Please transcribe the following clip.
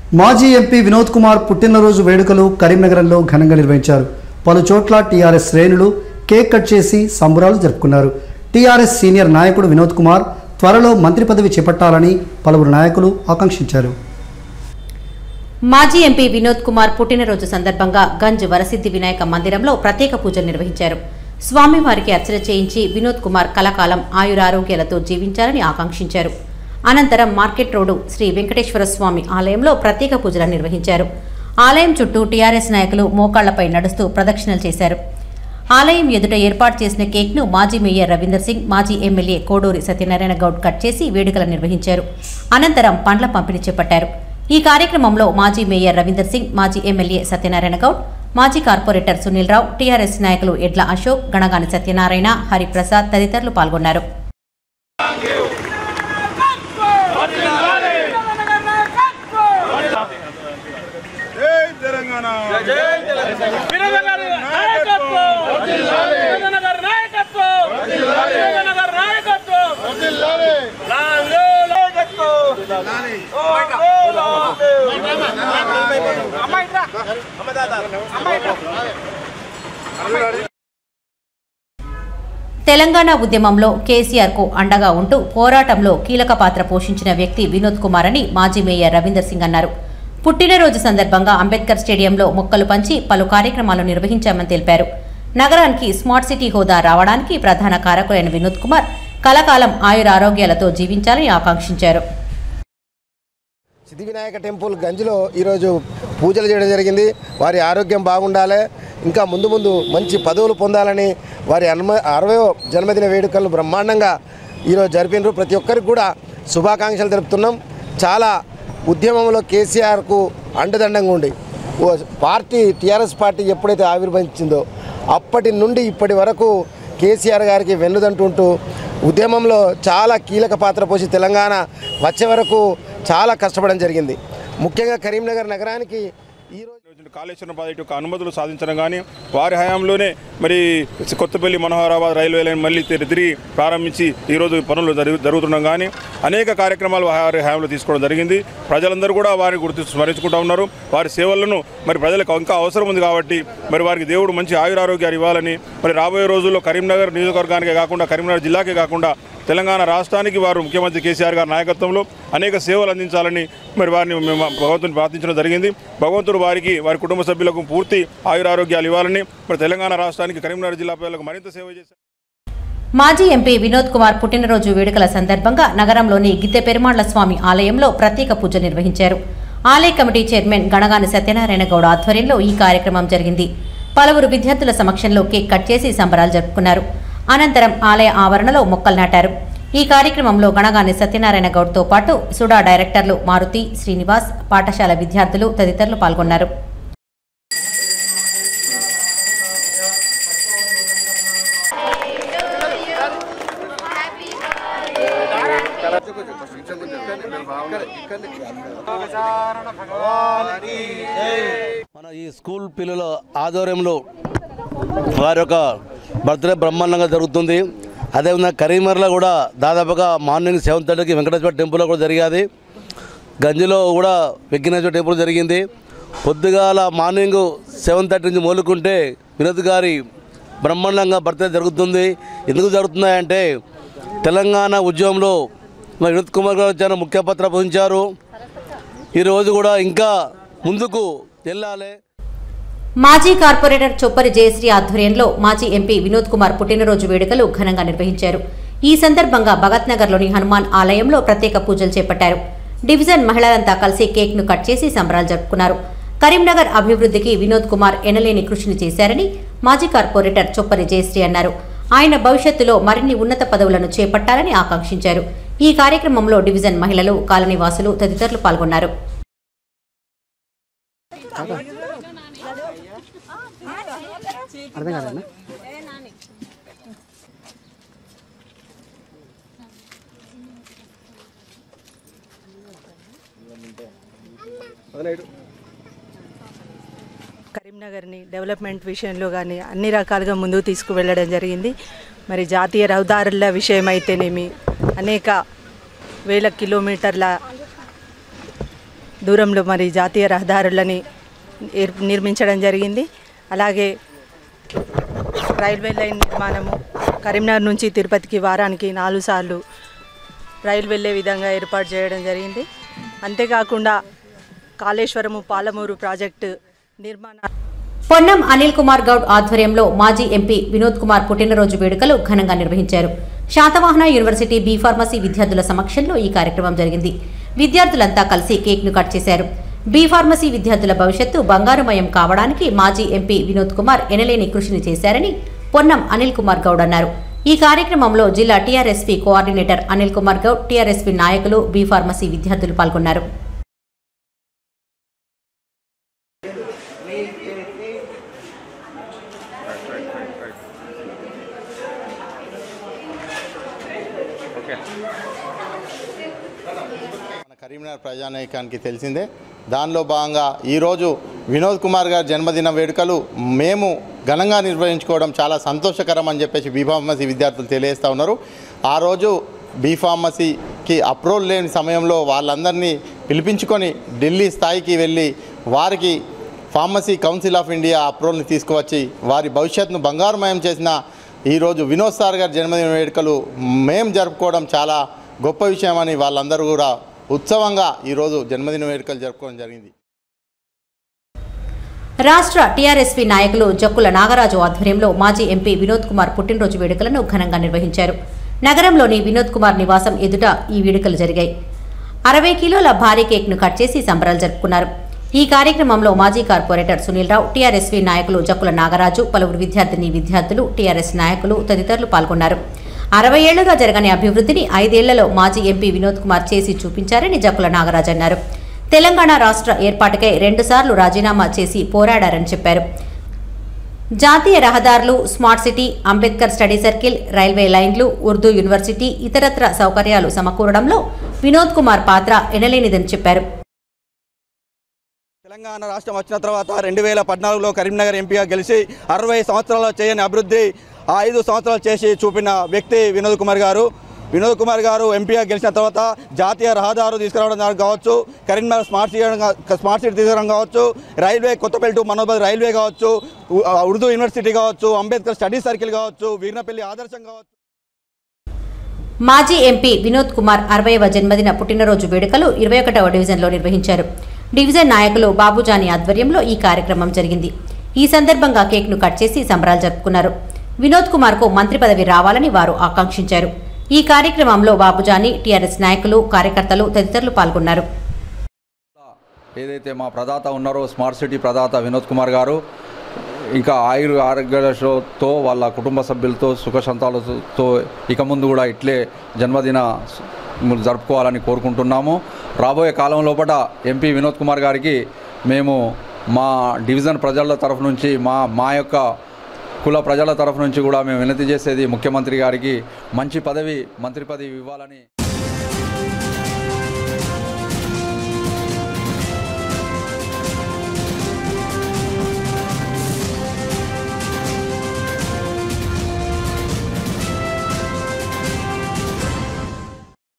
మాజీ ఎంపీ వినోద్ కుమార్ పుట్టినరోజు వేడుకలు కరీంనగరంలో ఘనంగా నిర్వహించారు పలు చోట్ల టీఆర్ఎస్ శ్రేణులు కేక్ కట్ చేసి సంబురాలు జరుపుకున్నారు టీఆర్ఎస్ సీనియర్ నాయకుడు వినోద్ కుమార్ త్వరలో మంత్రి పదవి చేపట్టాలని పలువురు నాయకులు ఆకాంక్షించారు మాజీ ఎంపీ వినోద్ కుమార్ పుట్టినరోజు సందర్భంగా గంజ్ వరసిద్ధి వినాయక మందిరంలో ప్రత్యేక పూజలు నిర్వహించారు స్వామివారికి అర్చన చేయించి వినోద్ కుమార్ కలకాలం ఆయురారోగ్యాలతో జీవించాలని ఆకాంక్షించారు అనంతరం మార్కెట్ రోడ్డు శ్రీ వెంకటేశ్వర స్వామి ఆలయంలో ప్రత్యేక పూజలు నిర్వహించారు ఆలయం చుట్టూ టీఆర్ఎస్ నాయకులు మోకాళ్లపై నడుస్తూ ప్రదక్షిణలు చేశారు ఆలయం ఎదుట ఏర్పాటు చేసిన కేక్ను మాజీ మేయర్ రవీందర్ సింగ్ మాజీ ఎమ్మెల్యే కోడూరి సత్యనారాయణ గౌడ్ కట్ చేసి వేడుకలు నిర్వహించారు అనంతరం పండ్ల పంపిణీ చేపట్టారు ఈ కార్యక్రమంలో మాజీ మేయర్ రవీందర్ సింగ్ మాజీ ఎమ్మెల్యే సత్యనారాయణ గౌడ్ మాజీ కార్పొరేటర్ సునీల్ రావు టీఆర్ఎస్ నాయకులు ఎడ్ల అశోక్ గణగాని సత్యనారాయణ హరిప్రసాద్ తదితరులు పాల్గొన్నారు జై తెలంగాణ వినోదనగర్ నాయకత్వం వినోదనగర్ నాయకత్వం వినోదనగర్ నాయకత్వం లాంగే నాయకత్వం అమ్మాయి రా అమ్మ దాదా అమ్మాయి రా తెలంగాణ ఉద్యమంలో కేసీఆర్ కు అండగా ఉంటూ పోరాటంలో కీలక పాత్ర పోషించిన వ్యక్తి వినోద్ కుమార్ అని మాజీ మేయర్ రవీందర్ సింగ్ అన్నారు పుట్టినరోజు సందర్భంగా అంబేద్కర్ స్టేడియంలో మొక్కలు పంచి పలు కార్యక్రమాలు నిర్వహించామని తెలిపారు నగరానికి స్మార్ట్ సిటీ హోదా రావడానికి ప్రధాన కారకులైన వినోద్ కుమార్ కలకాలం ఆయురారోగ్యాలతో జీవించాలని ఆకాంక్షించారు సిద్ధి వినాయక టెంపుల్ గంజ్లో ఈరోజు పూజలు చేయడం జరిగింది వారి ఆరోగ్యం బాగుండాలి ఇంకా ముందు ముందు మంచి పదవులు పొందాలని వారి అన్మ అరవయో జన్మదిన వేడుకలను బ్రహ్మాండంగా ఈరోజు జరిపినారు ప్రతి ఒక్కరికి కూడా శుభాకాంక్షలు తెలుపుతున్నాం చాలా ఉద్యమంలో కేసీఆర్కు అండదండంగా ఉండి ఓ పార్టీ టీఆర్ఎస్ పార్టీ ఎప్పుడైతే ఆవిర్భవించిందో అప్పటి నుండి ఇప్పటి వరకు కేసీఆర్ గారికి వెన్నుదంటుంటూ ఉద్యమంలో చాలా కీలక పాత్ర పోసి తెలంగాణ వచ్చే వరకు చాలా కష్టపడడం జరిగింది ముఖ్యంగా కరీంనగర్ నగరానికి ఈరోజు కాళేశ్వరం ప్రాజెక్టు యొక్క అనుమతులు సాధించడం కానీ వారి హయాంలోనే మరి కొత్తపల్లి మనోహరాబాద్ రైల్వే లైన్ మళ్ళీ తిరిగి తిరిగి ప్రారంభించి ఈరోజు పనులు జరుగు జరుగుతుండడం కానీ అనేక కార్యక్రమాలు వారి హయాంలో తీసుకోవడం జరిగింది ప్రజలందరూ కూడా వారిని గుర్తు స్మరించుకుంటూ ఉన్నారు వారి సేవలను మరి ప్రజలకు ఇంకా అవసరం ఉంది కాబట్టి మరి వారికి దేవుడు మంచి ఆయురారోగ్యాలు ఇవ్వాలని మరి రాబోయే రోజుల్లో కరీంనగర్ నియోజకవర్గానికే కాకుండా కరీంనగర్ జిల్లాకే కాకుండా తెలంగాణ రాష్ట్రానికి వారు ముఖ్యమంత్రి కేసీఆర్ గారి నాయకత్వంలో అనేక సేవలు అందించాలని మరి వారిని మేము భగవంతుని ప్రార్థించడం జరిగింది భగవంతుడు వారికి వారి కుటుంబ సభ్యులకు పూర్తి ఆయురారోగ్యాలు ఇవ్వాలని మరి తెలంగాణ రాష్ట్రానికి కరీంనగర్ జిల్లా ప్రజలకు మరింత సేవ చేశారు మాజీ ఎంపీ వినోద్ కుమార్ పుట్టినరోజు వేడుకల సందర్భంగా నగరంలోని గిద్దె పెరుమాళ్ల స్వామి ఆలయంలో ప్రత్యేక పూజలు నిర్వహించారు ఆలయ కమిటీ చైర్మన్ గణగాని సత్యనారాయణ గౌడ ఆధ్వర్యంలో ఈ కార్యక్రమం జరిగింది పలువురు విద్యార్థుల సమక్షంలో కేక్ కట్ చేసి సంబరాలు జరుపుకున్నారు అనంతరం ఆలయ ఆవరణలో మొక్కలు నాటారు ఈ కార్యక్రమంలో గణగాని సత్యనారాయణ గౌడ్తో పాటు సుడా డైరెక్టర్లు మారుతి శ్రీనివాస్ పాఠశాల విద్యార్థులు తదితరులు పాల్గొన్నారు మన ఈ స్కూల్ పిల్లల ఆధ్వర్యంలో వారి యొక్క బర్త్డే బ్రహ్మాండంగా జరుగుతుంది అదేవిధంగా కరీంనగర్లో కూడా దాదాపుగా మార్నింగ్ సెవెన్ థర్టీకి వెంకటేశ్వర టెంపుల్లో కూడా జరిగేది గంజిలో కూడా విఘ్నేశ్వర టెంపుల్ జరిగింది పొద్దుగాల మార్నింగ్ సెవెన్ థర్టీ నుంచి మొదలుకుంటే వినోద్ గారి బ్రహ్మాండంగా బర్త్డే జరుగుతుంది ఎందుకు జరుగుతున్నాయంటే తెలంగాణ ఉద్యమంలో మన వినోద్ కుమార్ గారు చాలా ముఖ్య పాత్ర పోషించారు ఈరోజు కూడా ఇంకా ముందుకు వెళ్ళాలి మాజీ కార్పొరేటర్ చొప్పరి జయశ్రీ ఆధ్వర్యంలో మాజీ ఎంపీ వినోద్ కుమార్ పుట్టినరోజు వేడుకలు ఘనంగా నిర్వహించారు ఈ సందర్భంగా భగత్ నగర్లోని హనుమాన్ ఆలయంలో ప్రత్యేక పూజలు చేపట్టారు డివిజన్ మహిళలంతా కలిసి కేక్ ను కట్ చేసి సంబరాలు జరుపుకున్నారు కరీంనగర్ అభివృద్ధికి వినోద్ కుమార్ ఎనలేని కృషిని చేశారని మాజీ కార్పొరేటర్ చొప్పరి జయశ్రీ అన్నారు ఆయన భవిష్యత్తులో మరిన్ని ఉన్నత పదవులను చేపట్టాలని ఆకాంక్షించారు ఈ కార్యక్రమంలో డివిజన్ మహిళలు కాలనీవాసులు తదితరులు పాల్గొన్నారు కరీంనగర్ని డెవలప్మెంట్ విషయంలో కానీ అన్ని రకాలుగా ముందుకు తీసుకువెళ్ళడం జరిగింది మరి జాతీయ రహదారుల విషయం అయితేనేమి అనేక వేల కిలోమీటర్ల దూరంలో మరి జాతీయ రహదారులని ఏర్- నిర్మించడం జరిగింది అలాగే రైల్వే లైన్ నిర్మాణము కరీంనగర్ నుంచి తిరుపతికి వారానికి నాలుగు సార్లు రైలు వెళ్ళే విధంగా ఏర్పాటు చేయడం జరిగింది అంతేకాకుండా కాళేశ్వరము పాలమూరు ప్రాజెక్టు నిర్మాణ పొన్నం అనిల్ కుమార్ గౌడ్ ఆధ్వర్యంలో మాజీ ఎంపీ వినోద్ కుమార్ పుట్టినరోజు వేడుకలు ఘనంగా నిర్వహించారు శాతవాహన యూనివర్సిటీ బీ ఫార్మసీ విద్యార్థుల సమక్షంలో ఈ కార్యక్రమం జరిగింది విద్యార్థులంతా కలిసి కేక్ను కట్ చేశారు బీ ఫార్మసీ విద్యార్థుల భవిష్యత్తు బంగారుమయం కావడానికి మాజీ ఎంపీ వినోద్ కుమార్ ఎనలేని కృషిని చేశారని పొన్నం అనిల్ కుమార్ గౌడ్ అన్నారు ఈ కార్యక్రమంలో జిల్లా TRSP coordinator Anil Kumar Goud TRSP నాయకులు బీ ఫార్మసీ విద్యార్థులు పాల్గొన్నారు మన కరీంనగర్ ప్రజానాయకానికి తెలిసిందే దానిలో భాగంగా ఈరోజు వినోద్ కుమార్ గారి జన్మదిన వేడుకలు మేము ఘనంగా నిర్వహించుకోవడం చాలా సంతోషకరం అని చెప్పేసి బీఫార్మసీ విద్యార్థులు తెలియజేస్తూ ఉన్నారు ఆ రోజు బీఫార్మసీకి అప్రూవల్ లేని సమయంలో వాళ్ళందరినీ పిలిపించుకొని ఢిల్లీ స్థాయికి వెళ్ళి వారికి ఫార్మసీ కౌన్సిల్ ఆఫ్ ఇండియా అప్రూవల్ని తీసుకువచ్చి వారి భవిష్యత్తును బంగారుమయం చేసిన ఈరోజు వినోద్ సార్ గారి జన్మదిన వేడుకలు మేము జరుపుకోవడం చాలా గొప్ప విషయమని వాళ్ళందరూ కూడా ఉత్సవంగా ఈరోజు జన్మదిన వేడుకలు జరుపుకోవడం జరిగింది రాష్ట్ర టీఆర్ఎస్పీ నాయకులు జక్కుల నాగరాజు ఆధ్వర్యంలో మాజీ ఎంపీ వినోద్ కుమార్ పుట్టినరోజు వేడుకలను ఘనంగా నిర్వహించారు నగరంలోని వినోద్ కుమార్ నివాసం ఎదుట ఈ వేడుకలు జరిగాయి అరవై కిలోల భారీ కేక్ను కట్ చేసి సంబరాలు జరుపుకున్నారు ఈ కార్యక్రమంలో మాజీ కార్పొరేటర్ సునీల్ రావు టీఆర్ఎస్పీ నాయకులు జక్కుల నాగరాజు పలువురు విద్యార్థిని విద్యార్థులు టీఆర్ఎస్ నాయకులు తదితరులు పాల్గొన్నారు అరవై ఏళ్లుగా జరగని అభివృద్ధిని ఐదేళ్లలో మాజీ ఎంపీ వినోద్ కుమార్ చేసి చూపించారని జక్కుల నాగరాజు అన్నారు తెలంగాణ రాష్ట్ర ఏర్పాటుకై రెండుసార్లు రాజీనామా చేసి పోరాడారని చెప్పారు జాతీయ రహదారులు smart city Ambedkar study circle railway లైన్లు ఉర్దూ యూనివర్సిటీ ఇతరత్ర సౌకర్యాలు సమకూరడంలో వినోద్ కుమార్ పాత్ర ఎనలేనిదని చెప్పారు తెలంగాణ రాష్ట్రం వచ్చిన తర్వాత రెండు వేల పద్నాలుగులో కరీంనగర్ ఎంపీగా గెలిచి అరవై సంవత్సరాలు చేయని అభివృద్ధి ఆ ఐదు సంవత్సరాలు చేసి చూపిన వ్యక్తి వినోద్ కుమార్ గారు వినోద్ కుమార్ గారు ఎంపీగా గెలిచిన తర్వాత జాతీయ రహదారు తీసుకురావడం ద్వారా కావచ్చు Karimnagar smart city smart city తీసుకురావడం కావచ్చు రైల్వే కొత్తపల్లి టు మనోబల్ రైల్వే కావచ్చు ఉ- ఉర్దూ యూనివర్సిటీ కావచ్చు అంబేద్కర్ స్టడీ సర్కిల్ కావచ్చు వీర్నపల్లి ఆదర్శం కావచ్చు మాజీ ఎంపీ వినోద్ కుమార్ అరవైవ జన్మదిన పుట్టినరోజు వేడుకలు ఇరవై ఒకటవ డివిజన్లో నిర్వహించారు డివిజన్ నాయకులు బాబుజాని ఆధ్వర్యంలో ఈ కార్యక్రమం జరిగింది ఈ సందర్భంగా కేక్ను కట్ చేసి సంబరాలు జరుపుకున్నారు వినోద్ కుమార్కు మంత్రి పదవి రావాలని వారు ఆకాంక్షించారు ఈ కార్యక్రమంలో బాబుజాని టీఆర్ఎస్ నాయకులు కార్యకర్తలు తదితరులు పాల్గొన్నారు ఏదైతే మా ప్రదాత ఉన్నారో స్మార్ట్ సిటీ ప్రదాత వినోద్ కుమార్ గారు ఇంకా ఆయుర్ ఆరోగ్యాలతో వాళ్ళ కుటుంబ సభ్యులతో సుఖ సంతాలతో ఇక ముందు కూడా ఇట్లే జన్మదిన జరుపుకోవాలని కోరుకుంటున్నాము రాబోయే కాలం లోపల ఎంపీ వినోద్ కుమార్ గారికి మేము మా డివిజన్ ప్రజల తరఫు నుంచి మా మా యొక్క కుల ప్రజల తరఫు నుంచి కూడా మేము వినతి చేసేది ముఖ్యమంత్రి గారికి మంచి పదవి మంత్రి పదవి ఇవ్వాలని